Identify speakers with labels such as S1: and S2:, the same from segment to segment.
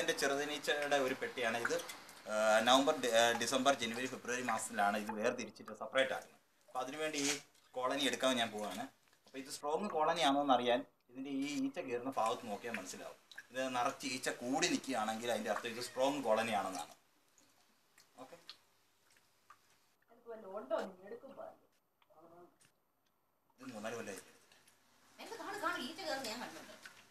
S1: എൻ്റെ ചെറുതനീച്ചയുടെ ഒരു പെട്ടിയാണ് ഇത് ആ, നവംബർ ഡി- ആ, ഡിസംബർ ജനുവരി ഫെബ്രുവരി മാസത്തിലാണ് ഇത് വേർതിരിച്ചിട്ട് സെപ്പറേറ്റ് ആക്കുന്നത് അപ്പോൾ അതിനുവേണ്ടി ഈ കോളനി എടുക്കാൻ ഞാൻ പോവാണ് അപ്പോൾ ഇത് സ്ട്രോങ് കോളനി ആണോ എന്ന് അറിയാൻ ഇതിൻ്റെ ഈ ഈച്ച കയറുന്ന ഭാഗത്ത് നോക്കിയാൽ മനസ്സിലാവും ഇത് നിറച്ച് ഈച്ച കൂടി നിൽക്കുകയാണെങ്കിൽ അതിൻ്റെ അർത്ഥം ഇത് സ്ട്രോങ് കോളനി ആണെന്നാണ് ഓക്കെ ഇത് മൂന്നാല് കൊല്ലമായി
S2: എനിക്ക് കാണു കാണു ഈച്ച കയറുന്ന ഞാൻ കണ്ടിട്ടുണ്ട്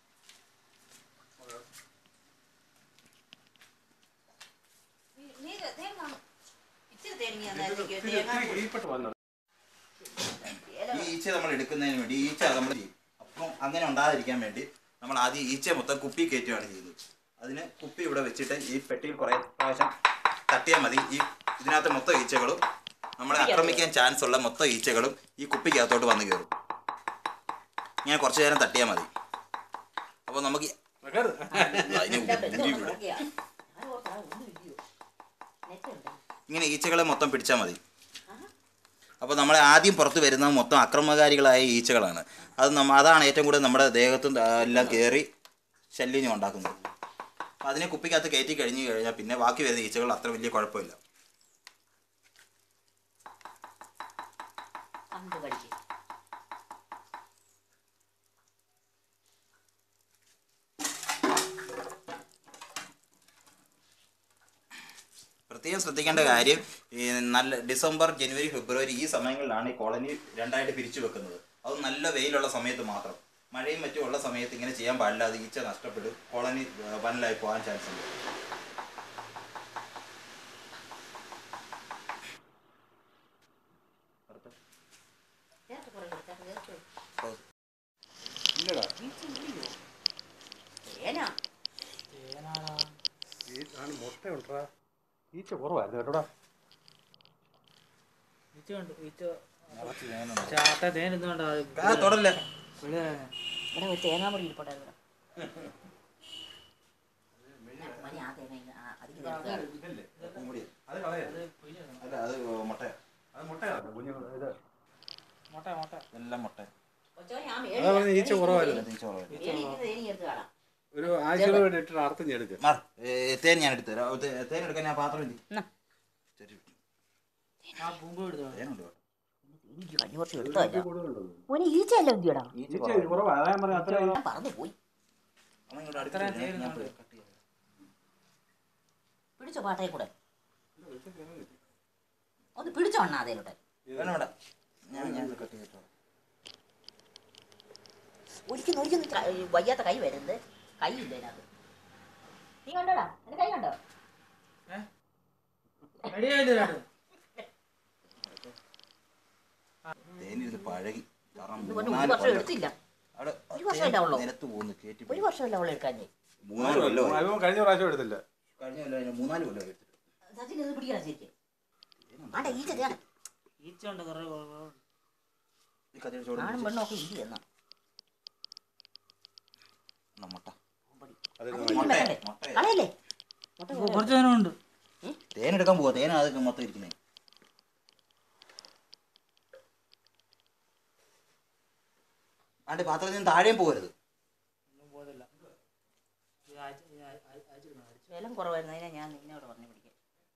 S2: നീ- നീ തേൻ കാണും ഇച്ചിരി തേങ്ങ
S3: കീഴ്പ്പെട്ട് വന്നത്
S1: ഈ ഈച്ച നമ്മൾ എടുക്കുന്നതിന് വേണ്ടി ഈ ഈച്ച നമ്മൾ ചെയ്യും അപ്പം അങ്ങനെ ഉണ്ടാകാതിരിക്കാൻ വേണ്ടി നമ്മൾ ആദ്യം ഈച്ച മൊത്തം കുപ്പി കയറ്റുകയാണ് ചെയ്തത് അതിന് കുപ്പി ഇവിടെ വെച്ചിട്ട് ഈ പെട്ടിയിൽ കുറേ പ്രാവശ്യം തട്ടിയാൽ മതി ഈ ഇതിനകത്ത് മൊത്തം ഈച്ചകളും നമ്മളെ ആക്രമിക്കാൻ ചാൻസ് ഉള്ള മൊത്തം ഈച്ചകളും ഈ കുപ്പിക്കകത്തോട്ട് വന്ന് കയറും ഇങ്ങനെ കുറച്ച് നേരം തട്ടിയാൽ മതി അപ്പോൾ നമുക്ക് അതിന് ഊരി വിടും. ഇങ്ങനെ ഈച്ചകളെ മൊത്തം പിടിച്ചാൽ മതി അപ്പോൾ നമ്മൾ ആദ്യം പുറത്ത് വരുന്നത് മൊത്തം അക്രമകാരികളായ ഈച്ചകളാണ് അത് നമ്മ അതാണ് ഏറ്റവും കൂടുതൽ നമ്മുടെ ദേഹത്തും ആ, എല്ലാം കയറി ശല്യം ഉണ്ടാക്കുന്നത് അപ്പോൾ അതിനെ കുപ്പിക്കകത്ത് കയറ്റി കഴിഞ്ഞ് കഴിഞ്ഞാൽ പിന്നെ ബാക്കി വരുന്ന ഈച്ചകൾ അത്ര വലിയ കുഴപ്പമില്ല
S2: കണ്ടു കടിക്കും
S1: പ്രത്യേകം ശ്രദ്ധിക്കേണ്ട കാര്യം ഈ നല്ല ഡിസംബർ ജനുവരി ഫെബ്രുവരി ഈ സമയങ്ങളിലാണ് ഈ കോളനി രണ്ടായിട്ട് പിരിച്ചു വെക്കുന്നത് അത് നല്ല വെയിലുള്ള സമയത്ത് മാത്രം മഴയും മറ്റും ഉള്ള സമയത്ത് ഇങ്ങനെ ചെയ്യാൻ പാടില്ല അത് ഈച്ച നഷ്ടപ്പെടും കോളനി വനലായി പോകാൻ ചാൻസ് ഉണ്ട്
S2: ചേർത്ത് കുറേ കൂടി, ചേർത്ത് ചേർത്ത്.
S1: അപ്പോൾ
S3: ഇല്ലടാ
S2: ഈച്ച ഇല്ലയോ? തേനാ
S3: ഈ ആണ് മുട്ട ഉണ്ടാ ഈച്ച കുറവായിരുന്നു കേട്ടോടാ
S4: ഈച്ച കണ്ടു ഈച്ച
S1: നിറച്ച് വേനുണ്ട്.
S4: ചാട്ട തേൻ ഇന്നുകൊണ്ട്
S1: ആ, തൊടല്ലേ
S2: ഇവിടെ ഒരു തേങ്ങാമുറി ഇരിപ്പുണ്ടായിരുന്നു മണി ആ തേങ്ങ ഇങ്ങ് ആ അതിൽ
S3: ഇതല്ലേ
S1: പൂമ്പൊടി.
S3: അത് കളയരുത്
S1: അല്ല അത് മുട്ട
S3: അത് മുട്ടയാണ് കുഞ്ഞു ഇത്
S4: മുട്ട മുട്ട
S1: എല്ലാം മുട്ട
S2: ഞാൻ
S3: അതാ പറഞ്ഞ ഈച്ച കുറവായിരുന്നു
S1: ഈച്ച കുറവാണ്.
S2: തേനി എടുത്ത് കാണാം
S3: ഒരു ആഴ്ചകൾ വേണ്ടി ഇട്ടിട്ട് അർത്ഥം എടുക്കുക
S1: മാർ ഏ, തേൻ ഞാൻ എടുത്തു തരാം തേ- തേൻ എടുക്കാൻ ഞാൻ പാത്രം ഇല്ലേ?
S2: എന്നാ.
S1: ശരി.
S4: ആ പൂമ്പ് എടുത്തോ
S1: തേനുണ്ട് കേട്ടോ.
S2: എനിക്ക് കഴിഞ്ഞ വർഷം എടുത്തതല്ല
S3: കൂടുതലുണ്ടത്
S2: മോനെ ഈച്ചയല്ല എന്തിയടാ
S1: ഈച്ച
S3: ഈച്ച
S1: കുറവാണ്.
S3: കുറവാ അതാ ഞാൻ പറഞ്ഞ അത്ര
S2: ഞാൻ പറഞ്ഞു പോയി
S1: അമ്മ ഇങ്ങോട്ട് അടുത്ത്
S4: ഇത്രയും
S1: വരൂ. ഞാൻ- ഞാൻ
S4: തേനുണ്ട്.
S1: കട്ട് ചെയ്യാം.
S2: പിടിച്ചോ പാട്ടയെ കൂടെ ഒന്ന് പിടിച്ചോ അണ്ണാ അതേലോട്ടെ
S1: വേണം വേണ്ട. ഞാൻ ഞാൻ ഇത് കട്ട് ചെയ്തിട്ടോ
S2: ഒരിക്കലും ഒരിക്കലും ക- ഈ വയ്യാത്ത കൈ വരുന്നത് കൈ ഇല്ല ഇതിനകത്ത് നീ കണ്ടോടാ എന്റെ കൈ കണ്ടോ
S4: റെഡിയായില്ലേ രണ്ടും?
S1: തേനിരുന്ന് പഴകി കാരണം
S2: ഇത് പറഞ്ഞു ഒരു
S1: മൂന്നാല്
S2: വർഷം
S1: കൊല്ലം.
S2: എടുത്തില്ല
S1: അവിടെ
S2: ഒരു വർഷം
S1: തേൻ
S2: ഉണ്ടാവുള്ളൂ.
S1: നിലത്ത് പോകുന്നു കയറ്റി
S2: ഒരു വർഷമല്ല അവളെ എടുക്കാൻ
S1: മൂന്നാല് കൊല്ലമായി
S3: ഇവൻ കഴിഞ്ഞ പ്രാവശ്യം എടുത്തില്ല
S1: കഴിഞ്ഞ കൊല്ലം അതിന് മൂന്നാല് കൊല്ലമായി എടുത്തിട്ട്
S2: സച്ചിൻ ഇത് പിടിക്കണം ശരിക്കും ആണ്ടെ ഈച്ച തേണം
S4: ഈച്ച ഉണ്ട് കുറേ കുറേ-
S1: ഈ കത്തിയുടെ ചോട്
S2: ആണും പെണ്ണും ഒക്കെ ഇല്ല എന്നാ
S1: എന്നാ മുട്ട
S3: അത്
S2: അത്
S1: മുട്ട
S2: പിടിക്കും വെക്കണ്ടേ
S1: മുട്ട
S2: കളയല്ലേ മുട്ട
S4: ഇപ്പൊ കുറച്ച് നേരം ഉണ്ട്
S1: തേൻ എടുക്കാൻ പോവാ തേൻ അതൊക്കെ മൊത്തം ഇരിക്കുന്നേ ആണ്ട് പാത്രത്തിൽ നിന്ന് താഴെയും പോകരുത്
S4: ഒന്നും പോയതല്ല ഈ ആഴ്ച ഈ ആഴ്ച ആഴ്ച അയച്ചിരുന്നോ? അയച്ചു.
S2: വിലം കുറവായിരുന്നു അതിനെ ഞാൻ നിന്നോട് പറഞ്ഞു പിടിക്കാൻ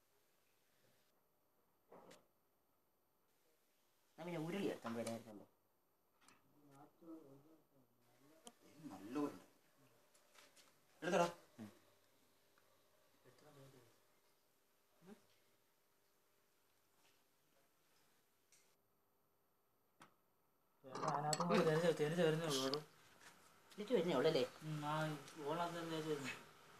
S2: എന്നാ പിന്നെ ഉരുളി എടുത്തോണ്ടായിരുന്നല്ലോ
S1: നല്ലപോലെ എടുത്തടാ
S4: അതിനകത്ത് കൂടി തെരഞ്ഞ് തെരഞ്ഞ് വരുന്നേ ഉള്ളൂ കേട്ടോ.
S2: വിളിച്ചു വരുന്നേ ഉള്ളല്ലേ
S4: ഉം, ആ ഓളാത്ത തേച്ച് വരുന്നു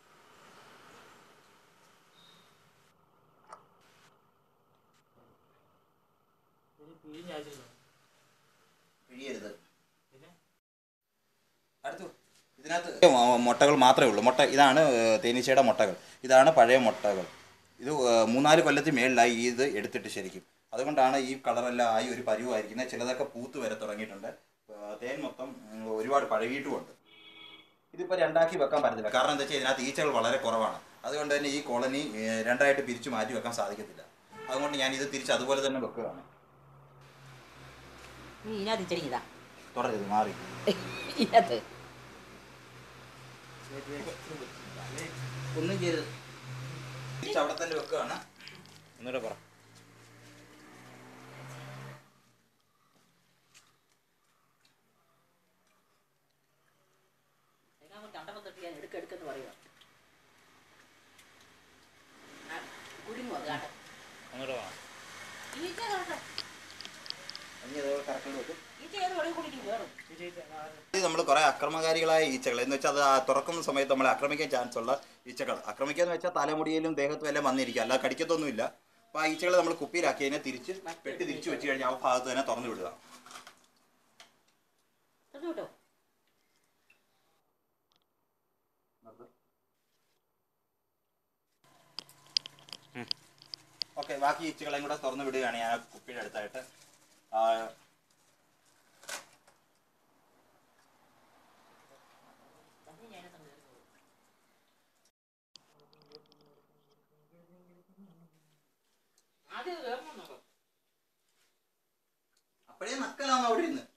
S4: ഒരു പിഴിഞ്ഞ് അയച്ചിരുന്നു
S1: പിഴിയരുത്
S4: പിന്നെ
S1: അടുത്തു ഇതിനകത്ത് മ- മുട്ടകൾ മാത്രമേ ഉള്ളൂ മുട്ട ഇതാണ് ഏർ, തേനീച്ചയുടെ മുട്ടകൾ ഇതാണ് പഴയ മുട്ടകൾ ഇത് ഏർ, മൂന്നാല് കൊല്ലത്തിൽ മേളിലായി ഇത് എടുത്തിട്ട് ശരിക്കും അതുകൊണ്ടാണ് ഈ കളറെല്ലാം ആയി ഒരു പരുവായിരിക്കുന്നത് ചിലതൊക്കെ പൂത്ത് വരെ തുടങ്ങിയിട്ടുണ്ട് ഏർ, തേൻ മൊത്തം ഉം, ഒരുപാട് പഴകിയിട്ടുമുണ്ട് ഇതിപ്പോൾ രണ്ടാക്കി വെക്കാൻ പറ്റത്തില്ല കാരണം എന്താ വെച്ചാൽ ഇതിനകത്ത് ഈച്ചകൾ വളരെ കുറവാണ് അതുകൊണ്ട് തന്നെ ഈ കോളനി ഏർ, രണ്ടായിട്ട് പിരിച്ചു മാറ്റി വെക്കാൻ സാധിക്കത്തില്ല അതുകൊണ്ട് ഞാൻ ഇത് തിരിച്ച് അതുപോലെ തന്നെ വെക്കുകയാണ്
S2: നീ ഇതിനകത്ത് ഇച്ചടിക്കതാ
S1: തുടരുത് മാറി
S2: ഇതിനകത്ത്
S1: ഒന്നും ചെയ്യരുത് തിരിച്ച് അവിടെ തന്നെ വെക്കുകയാണ് ഒന്നുകൂടെ പറ
S2: ചണ്ടപ്പം തൊട്ട് ഞാൻ എടുക്കെടുക്കെന്ന് പറയുക കുരുങ്ങും അത് കാട്ടെ
S1: ഒന്നുകൂടെ പറ
S2: ഈച്ച കാട്ടെ
S1: ഇനി അതേപോലെ കറക്റ്റ് വെക്കും
S2: ഈച്ച ഏത് വെളിയിൽ കുടിക്കും കയറും
S1: ഇത് നമ്മൾ കുറേ അക്രമകാരികളായ ഈച്ചകൾ എന്ന് വെച്ചാൽ അത് ആ തുറക്കുന്ന സമയത്ത് നമ്മളെ ആക്രമിക്കാൻ ചാൻസ് ഉള്ള ഈച്ചകൾ ആക്രമിക്കുക എന്ന് വെച്ചാൽ തലമുടിയിലും ദേഹത്തും എല്ലാം വന്നിരിക്കുക അല്ല കടിക്കത്തൊന്നുമില്ല അപ്പോൾ ആ ഈച്ചകളെ നമ്മൾ കുപ്പിയിലാക്കി അതിനെ തിരിച്ച് പെട്ടി തിരിച്ച് വെച്ച് കഴിഞ്ഞാൽ ആ ഭാഗത്ത് തന്നെ തുറന്നു വിടുക
S2: തന്നു കേട്ടോ
S1: ഓക്കെ ബാക്കി ഈച്ചകളെയും കൂടെ തുറന്നു വിടുകയാണ് ഞാൻ ആ കുപ്പിയുടെ അടുത്തായിട്ട് ആ,
S2: ആദ്യം കയറണം നോക്കാം
S1: അപ്പോഴേ നക്കലാന്ന് അവിടെ ഇരുന്ന്